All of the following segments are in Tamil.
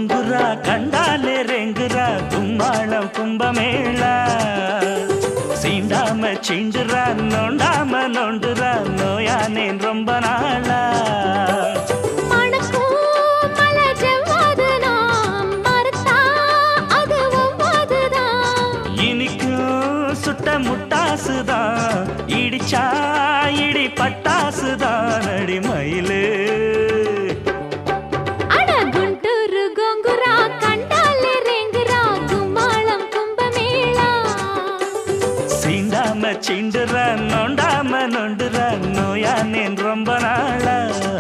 கொங்குரா கண்டாலே ரெங்குரா கும்மாளம் கும்பமேளா சீண்டாம சிண்டுரா நோண்டாம நோண்டுரா நோயானேன் ரொம்ப நாளா மணக்கும் மலர் ஜவ்வாது நாம் மறுத்தா அது ஒவ்வாதுதான். இனிக்கும் சுட்ட முட்டாசுதான் இடிச்சா இடி பட்டாசுதான் அடி மயிலு அட குண்டூரு கோங்குரா கண்டாலே ரெங்குரா கும்மாளம் கும்பமேளா சீண்டாம சிண்டுற நோண்டாம நொண்டுற நோயானேன் ரொம்ப நாளா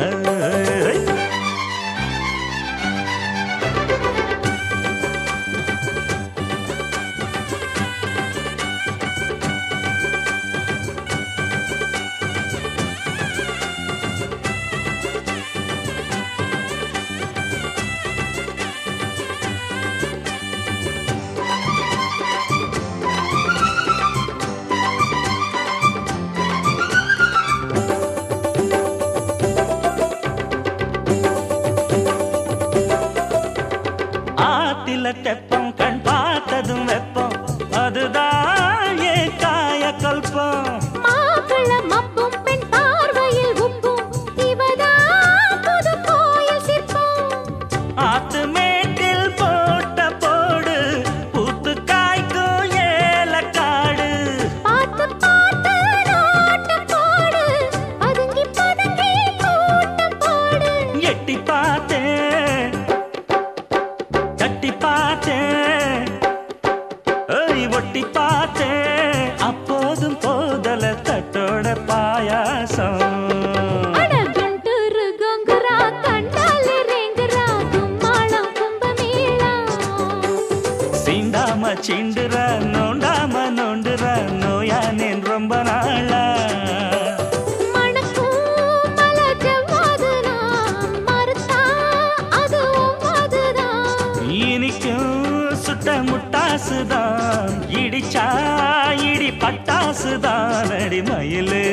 ஆத்தில தெப்பம் கண் பார்த்ததும் வெப்பம் அதுதான் ஏன் காய கல்பம் மாப்பிள்ள மப்பும் பெண் பார்வையில் உப்பும் இவதான் புது கோயில் சிற்பம் ஆத்து மேட்டில் போட்ட போடு பூத்து காய்க்கும் ஏலக்காடு பார்த்து பார்த்து நோட்டம் போடு பதுங்கி பதுங்கி கூட்டம் போடு எட்டி பார்த்தேன் தட்டி பார்த்தேன் ஏய் ஒட்டி பார்த்தேன் அப்போதும் போதல தட்டோட பாயாசம் அட குண்டூரு கோங்குரா கண்டாலே ரெங்குரா கும்மாளம் கும்பமேளா சீண்டாம சிண்டுற நோண்டாம நோண்டுற நோயானேன் ரொம்ப நாளா மணக்கும் மலர் ஜவ்வாது நாம் மறுத்தா அது ஒவ்வாதுதான். இனிக்கும் சுட்ட முட்டாசுதான் இடிச்சா இடி பட்டாசுதான் அடி மயிலு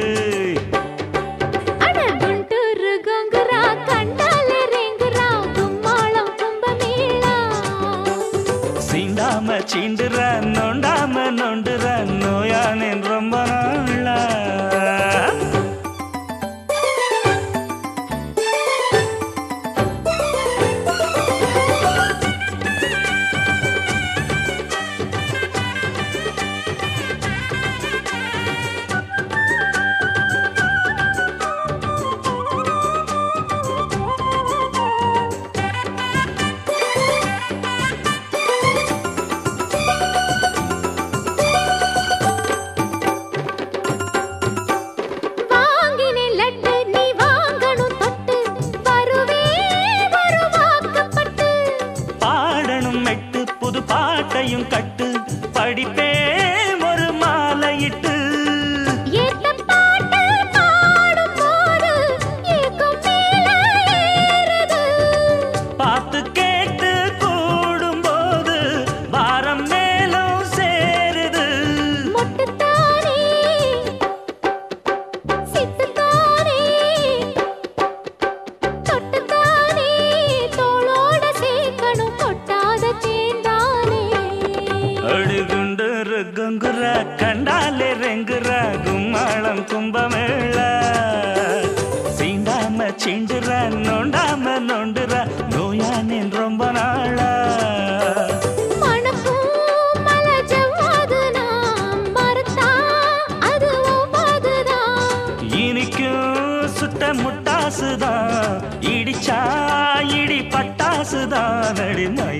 அட குண்டூரு கோங்குரா கண்டாலே ரெங்குரா கும்மாளம் கும்பமேளா சீண்டாம சீண்டுற நோண்டாம நோண்டுற நோயானேன் ரொம்ப நாளா வாங்கினேன் லட்டு நீ வாங்கணும் தொட்டு வருவே வருவாக்கப்பட்டு பாடணும் மெட்டு புது பாட்டையும் கட்டு படிப்பே ஒரு மாலையிட்டு ஏத்த பாட்டு பாடும்போது ஏக்கம் மேல ஏறுது பார்த்து கேட்டு கூடும்போது வாரம் மேலும் சேருது மொட்டுத்தானே சிட்டுத்தானே தொட்டுத்தானே தோளோட சேர்க்கணும் கொட்டாத தேந்தானே அழுகுண்டு ருக்குங்குற கண்டாலே ரெங்குற கும்மாளம் கும்பமேள சீண்டாம சிண்டுற நோண்டாம நோண்டுற நோயானேன் ரொம்ப நாளா மணக்கும் மலர் ஜவ்வாது நாம் மறுத்தா அது ஒவ்வாதுதான். இனிக்கும் சுட்ட முட்டாசுதான் இடிச்சா இடி பட்டாசுதான் அடி மயிலு